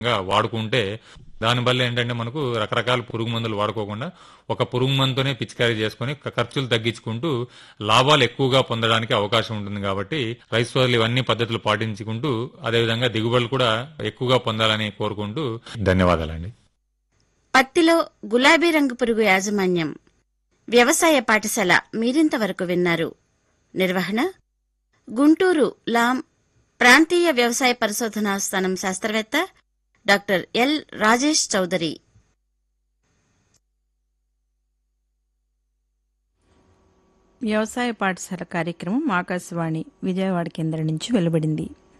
గా వాడుకుంటే దానివల్ల ఏంటంటే మనకు రకరకాల పురుగు మందులు వాడుకోకుండా ఒక పురుగు మందుతోనే పిచికారీ చేసుకుని క- ఖర్చులు తగ్గించుకుంటూ లాభాలు ఎక్కువగా పొందడానికి అవకాశం ఉంటుంది కాబట్టి రైతు సోదరులు ఇవన్నీ పద్ధతులు పాటించుకుంటూ అదేవిధంగా దిగుబడులు కూడా ఎక్కువగా పొందాలని కోరుకుంటూ ధన్యవాదాలండి పత్తిలో గులాబీ రంగు పురుగు యాజమాన్యం వ్యవసాయ పాఠశాల మీరింతవరకు విన్నారు నిర్వహణ గుంటూరు లాం ప్రాంతీయ వ్యవసాయ పరిశోధనా స్థానం శాస్త్రవేత్త డాక్టర్ ఎల్ రాజేష్ చౌదరి వ్యవసాయ పాఠశాల కార్యక్రమం ఆకాశవాణి విజయవాడ కేంద్రం నుంచి వెలువడింది